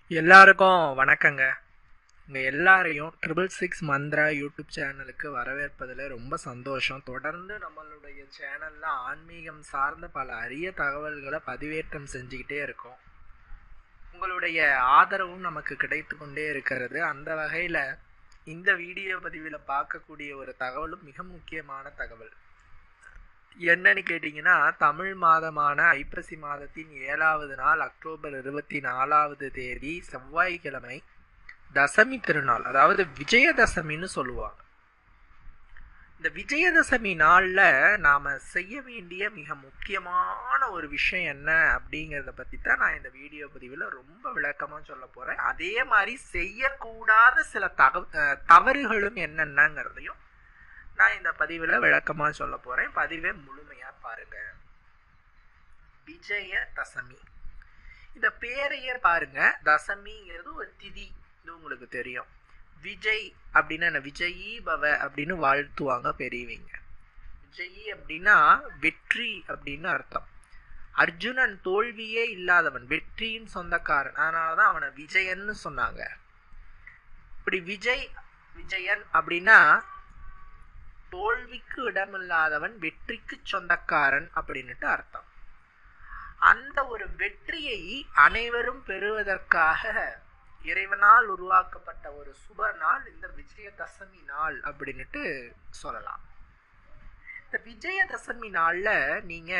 எல்லாருக்கும் வணக்கங்க உங்கள் எல்லாரையும் ட்ரிபிள் சிக்ஸ் மந்த்ரா யூடியூப் சேனலுக்கு வரவேற்பதில் ரொம்ப சந்தோஷம் தொடர்ந்து நம்மளுடைய சேனலில் ஆன்மீகம் சார்ந்த பல அரிய தகவல்களை பதிவேற்றம் செஞ்சுக்கிட்டே இருக்கோம் உங்களுடைய ஆதரவும் நமக்கு கிடைத்து கொண்டே இருக்கிறது அந்த வகையில் இந்த வீடியோ பதிவில் பார்க்கக்கூடிய ஒரு தகவலும் மிக முக்கியமான தகவல் என்னன்னு கேட்டிங்கன்னா தமிழ் மாதமான ஐப்பசி மாதத்தின் ஏழாவது நாள் அக்டோபர் இருபத்தி நாலாவது தேதி செவ்வாய்க்கிழமை தசமி திருநாள் அதாவது விஜயதசமின்னு சொல்லுவாங்க இந்த விஜயதசமி நாளில் நாம் செய்ய வேண்டிய மிக முக்கியமான ஒரு விஷயம் என்ன அப்படிங்கிறத பற்றி தான் நான் இந்த வீடியோ பதிவில் ரொம்ப விளக்கமாக சொல்ல போகிறேன் அதே மாதிரி செய்யக்கூடாத சில தக தவறுகளும் என்னென்னங்கிறதையும் நான் இந்த பதிவில் விளக்கமாக சொல்ல போகிறேன் பதிவை முழுமையாக பாருங்க விஜய தசமி இந்த பேரையே பாருங்க தசமிங்கிறது ஒரு திதி இது உங்களுக்கு தெரியும் விஜய் அப்படின்னா என்ன விஜயி பவ அப்படின்னு வாழ்த்துவாங்க பெரியவங்க விஜயி அப்படின்னா வெற்றி அப்படின்னு அர்த்தம் அர்ஜுனன் தோல்வியே இல்லாதவன் வெற்றியின் சொந்தக்காரன் அதனால தான் அவனை விஜயன்னு சொன்னாங்க இப்படி விஜய் விஜயன் அப்படின்னா தோல்விக்கு இடமில்லாதவன் வெற்றிக்கு சொந்தக்காரன் அப்படின்னுட்டு அர்த்தம் அந்த ஒரு வெற்றியை அனைவரும் பெறுவதற்காக இறைவனால் உருவாக்கப்பட்ட ஒரு சுப நாள் இந்த விஜயதசமி நாள் அப்படின்னுட்டு சொல்லலாம் இந்த விஜயதசமி நாள்ல நீங்க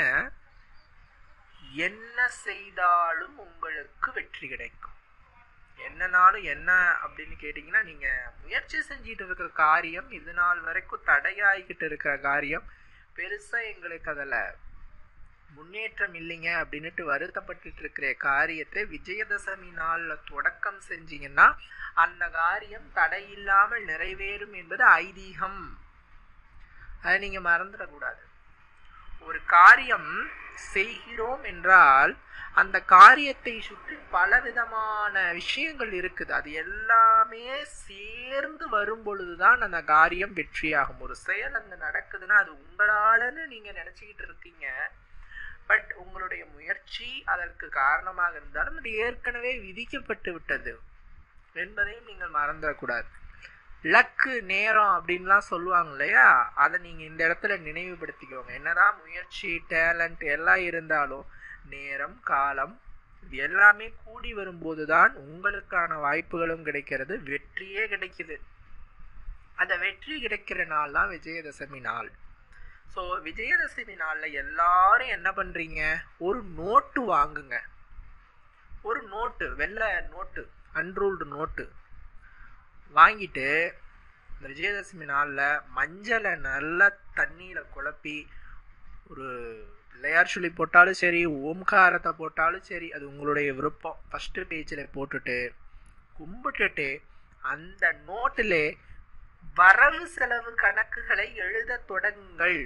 என்ன செய்தாலும் உங்களுக்கு வெற்றி கிடைக்கும் என்னனாலும் என்ன அப்படின்னு கேட்டிங்கன்னா நீங்கள் முயற்சி செஞ்சுட்டு இருக்கிற காரியம் இது நாள் வரைக்கும் தடையாகிக்கிட்டு இருக்கிற காரியம் பெருசாக எங்களுக்கு அதில் முன்னேற்றம் இல்லைங்க அப்படின்ட்டு வருத்தப்பட்டு இருக்கிற காரியத்தை விஜயதசமி நாளில் தொடக்கம் செஞ்சீங்கன்னா அந்த காரியம் தடையில்லாமல் நிறைவேறும் என்பது ஐதீகம் அதை நீங்கள் மறந்துடக்கூடாது ஒரு காரியம் செய்கிறோம் என்றால் அந்த காரியத்தை சுற்றி பலவிதமான விஷயங்கள் இருக்குது அது எல்லாமே சேர்ந்து வரும் பொழுதுதான் அந்த காரியம் வெற்றியாகும் ஒரு செயல் அங்க நடக்குதுன்னா அது உங்களாலன்னு நீங்க நினைச்சுக்கிட்டு இருக்கீங்க பட் உங்களுடைய முயற்சி அதற்கு காரணமாக இருந்தாலும் அது ஏற்கனவே விதிக்கப்பட்டு விட்டது என்பதையும் நீங்கள் மறந்துடக்கூடாது லக்கு நேரம் அப்படின்லாம் சொல்லுவாங்க இல்லையா அதை நீங்கள் இந்த இடத்துல நினைவுபடுத்திக்கோங்க என்னதான் முயற்சி டேலண்ட் எல்லாம் இருந்தாலும் நேரம் காலம் இது எல்லாமே கூடி வரும்போது தான் உங்களுக்கான வாய்ப்புகளும் கிடைக்கிறது வெற்றியே கிடைக்குது அந்த வெற்றி கிடைக்கிற நாள் தான் விஜயதசமி நாள் ஸோ விஜயதசமி நாளில் எல்லாரும் என்ன பண்ணுறீங்க ஒரு நோட்டு வாங்குங்க ஒரு நோட்டு வெள்ளை நோட்டு அன்ரூல்டு நோட்டு வாங்கிட்டு இந்த விஜயதசமி நாளில் மஞ்சளை நல்லா தண்ணியில் குழப்பி ஒரு பிள்ளையார் சொல்லி போட்டாலும் சரி ஓம்காரத்தை போட்டாலும் சரி அது உங்களுடைய விருப்பம் ஃபஸ்ட்டு பேஜில் போட்டுட்டு கும்பிட்டுட்டு அந்த நோட்டில் வரவு செலவு கணக்குகளை எழுத தொடங்குங்கள்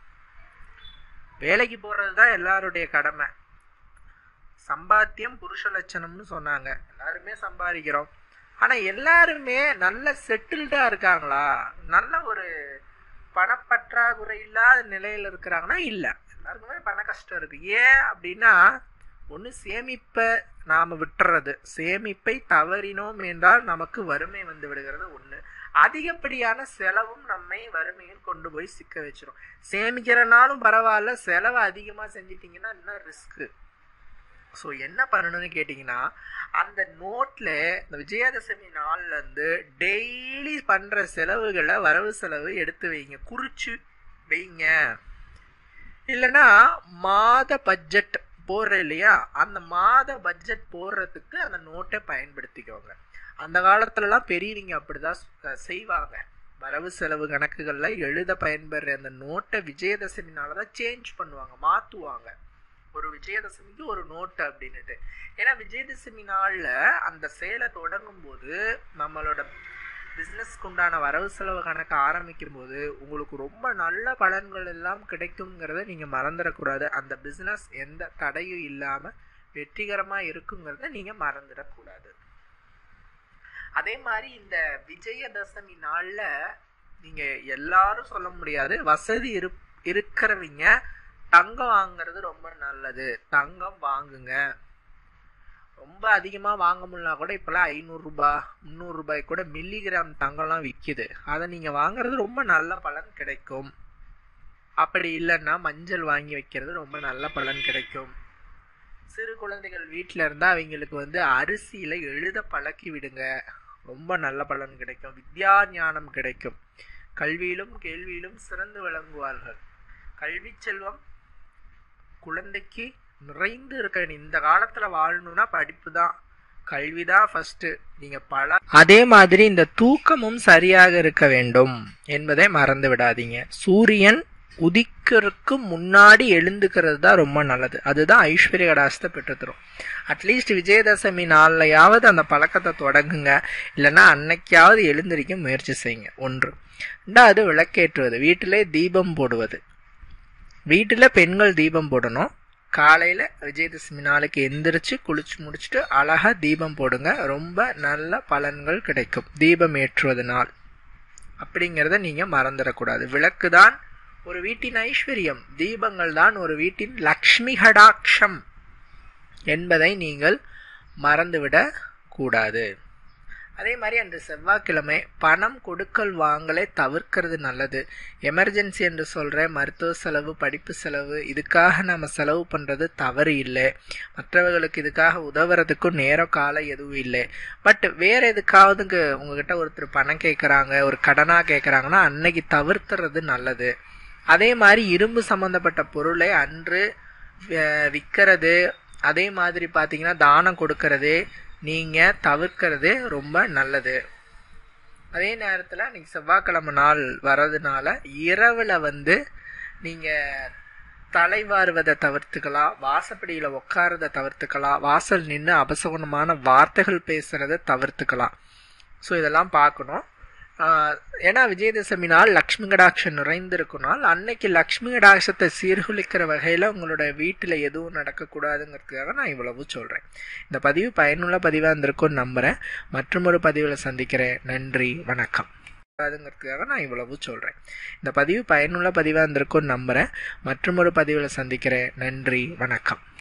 வேலைக்கு போகிறது தான் எல்லாருடைய கடமை சம்பாத்தியம் புருஷ லட்சணம்னு சொன்னாங்க எல்லாருமே சம்பாதிக்கிறோம் ஆனால் எல்லாருமே நல்ல செட்டில்டாக இருக்காங்களா நல்ல ஒரு பணப்பற்றாக்குறை இல்லாத நிலையில் இருக்கிறாங்கன்னா இல்லை எல்லாருக்குமே பண கஷ்டம் இருக்கு ஏன் அப்படின்னா ஒன்று சேமிப்பை நாம் விட்டுறது சேமிப்பை தவறினோம் என்றால் நமக்கு வறுமை வந்து விடுகிறது ஒன்று அதிகப்படியான செலவும் நம்மை வறுமையில் கொண்டு போய் சிக்க வச்சிடும் சேமிக்கிறனாலும் பரவாயில்ல செலவை அதிகமாக செஞ்சிட்டிங்கன்னா இன்னும் ரிஸ்க்கு ஸோ என்ன பண்ணணும்னு கேட்டிங்கன்னா அந்த நோட்டில் இந்த விஜயதசமி நாள்லேருந்து டெய்லி பண்ணுற செலவுகளை வரவு செலவு எடுத்து வைங்க குறிச்சு வைங்க இல்லைன்னா மாத பட்ஜெட் போடுற இல்லையா அந்த மாத பட்ஜெட் போடுறதுக்கு அந்த நோட்டை பயன்படுத்திக்கோங்க அந்த காலத்துலலாம் பெரியவங்க அப்படிதான் செய்வாங்க வரவு செலவு கணக்குகளில் எழுத பயன்படுற அந்த நோட்டை விஜயதசமினால தான் சேஞ்ச் பண்ணுவாங்க மாற்றுவாங்க ஒரு விஜயதசமிக்கு ஒரு நோட்டு அப்படின்னுட்டு ஏன்னா விஜயதசமி நாளில் அந்த செயலை தொடங்கும் போது நம்மளோட பிஸ்னஸ்க்கு உண்டான வரவு செலவு கணக்கு ஆரம்பிக்கும் போது உங்களுக்கு ரொம்ப நல்ல பலன்கள் எல்லாம் கிடைக்குங்கிறத நீங்கள் மறந்துடக்கூடாது அந்த பிஸ்னஸ் எந்த தடையும் இல்லாமல் வெற்றிகரமாக இருக்குங்கிறத நீங்கள் மறந்துடக்கூடாது அதே மாதிரி இந்த விஜயதசமி நாளில் நீங்கள் எல்லாரும் சொல்ல முடியாது வசதி இரு இருக்கிறவங்க தங்கம் வாங்குறது ரொம்ப நல்லது தங்கம் வாங்குங்க ரொம்ப அதிகமாக வாங்க முடியல கூட இப்போல்லாம் ஐநூறுரூபா முந்நூறுரூபாய் கூட மில்லிகிராம் தங்கம்லாம் விற்கிது அதை நீங்கள் வாங்குறது ரொம்ப நல்ல பலன் கிடைக்கும் அப்படி இல்லைன்னா மஞ்சள் வாங்கி வைக்கிறது ரொம்ப நல்ல பலன் கிடைக்கும் சிறு குழந்தைகள் வீட்டில் இருந்தால் அவங்களுக்கு வந்து அரிசியில் எழுத பழக்கி விடுங்க ரொம்ப நல்ல பலன் கிடைக்கும் வித்யா ஞானம் கிடைக்கும் கல்வியிலும் கேள்வியிலும் சிறந்து விளங்குவார்கள் கல்வி செல்வம் குழந்தைக்கு நிறைந்து இருக்க இந்த காலத்தில் வாழணும்னா படிப்பு தான் கல்வி தான் ஃபஸ்ட்டு நீங்கள் பல அதே மாதிரி இந்த தூக்கமும் சரியாக இருக்க வேண்டும் என்பதை மறந்து விடாதீங்க சூரியன் உதிக்கிறதுக்கு முன்னாடி எழுந்துக்கிறது தான் ரொம்ப நல்லது அதுதான் ஐஸ்வர்ய கடாசத்தை பெற்றுத்தரும் அட்லீஸ்ட் விஜயதசமி நாள்லையாவது அந்த பழக்கத்தை தொடங்குங்க இல்லைன்னா அன்னைக்காவது எழுந்திருக்க முயற்சி செய்யுங்க ஒன்று ரெண்டாவது விளக்கேற்றுவது வீட்டிலே தீபம் போடுவது வீட்டில் பெண்கள் தீபம் போடணும் காலையில் விஜயதசமி நாளைக்கு எந்திரிச்சு குளிச்சு முடிச்சுட்டு அழகாக தீபம் போடுங்க ரொம்ப நல்ல பலன்கள் கிடைக்கும் தீபம் ஏற்றுவதனால் அப்படிங்கிறத நீங்கள் மறந்துடக்கூடாது விளக்கு தான் ஒரு வீட்டின் ஐஸ்வர்யம் தீபங்கள் தான் ஒரு வீட்டின் லக்ஷ்மி கடாட்சம் என்பதை நீங்கள் மறந்துவிடக் கூடாது அதே மாதிரி அன்று செவ்வாய்க்கிழமை பணம் கொடுக்கல் வாங்கலை தவிர்க்கிறது நல்லது எமர்ஜென்சி என்று சொல்கிற மருத்துவ செலவு படிப்பு செலவு இதுக்காக நம்ம செலவு பண்ணுறது தவறு இல்லை மற்றவர்களுக்கு இதுக்காக உதவுறதுக்கும் நேரம் காலம் எதுவும் இல்லை பட் வேறு எதுக்காவதுக்கு உங்ககிட்ட ஒருத்தர் பணம் கேட்குறாங்க ஒரு கடனாக கேட்குறாங்கன்னா அன்னைக்கு தவிர்த்துறது நல்லது அதே மாதிரி இரும்பு சம்மந்தப்பட்ட பொருளை அன்று விற்கிறது அதே மாதிரி பார்த்தீங்கன்னா தானம் கொடுக்கறது நீங்கள் தவிர்க்கிறது ரொம்ப நல்லது அதே நேரத்தில் நீங்கள் செவ்வாய்க்கிழமை நாள் வர்றதுனால இரவில் வந்து நீங்கள் தலைவாருவதை தவிர்த்துக்கலாம் வாசப்படியில் உட்காரதை தவிர்த்துக்கலாம் வாசல் நின்று அபசகுணமான வார்த்தைகள் பேசுகிறத தவிர்த்துக்கலாம் ஸோ இதெல்லாம் பார்க்கணும் ஏன்னா விஜயதசமி நாள் லக்ஷ்மி கடாட்சம் நிறைந்திருக்கும் நாள் அன்னைக்கு லக்ஷ்மி கடாட்சத்தை சீர்குலைக்கிற வகையில் உங்களோட வீட்டில் எதுவும் நடக்கக்கூடாதுங்கிறதுக்காக நான் இவ்வளவு சொல்கிறேன் இந்த பதிவு பயனுள்ள பதிவாக இருந்திருக்கும்னு நம்புகிறேன் மற்றும் ஒரு பதிவில் சந்திக்கிறேன் நன்றி வணக்கம் அதுங்கிறதுக்காக நான் இவ்வளவு சொல்கிறேன் இந்த பதிவு பயனுள்ள பதிவாக இருந்திருக்கும்னு நம்புகிறேன் மற்றும் ஒரு பதிவில் சந்திக்கிறேன் நன்றி வணக்கம்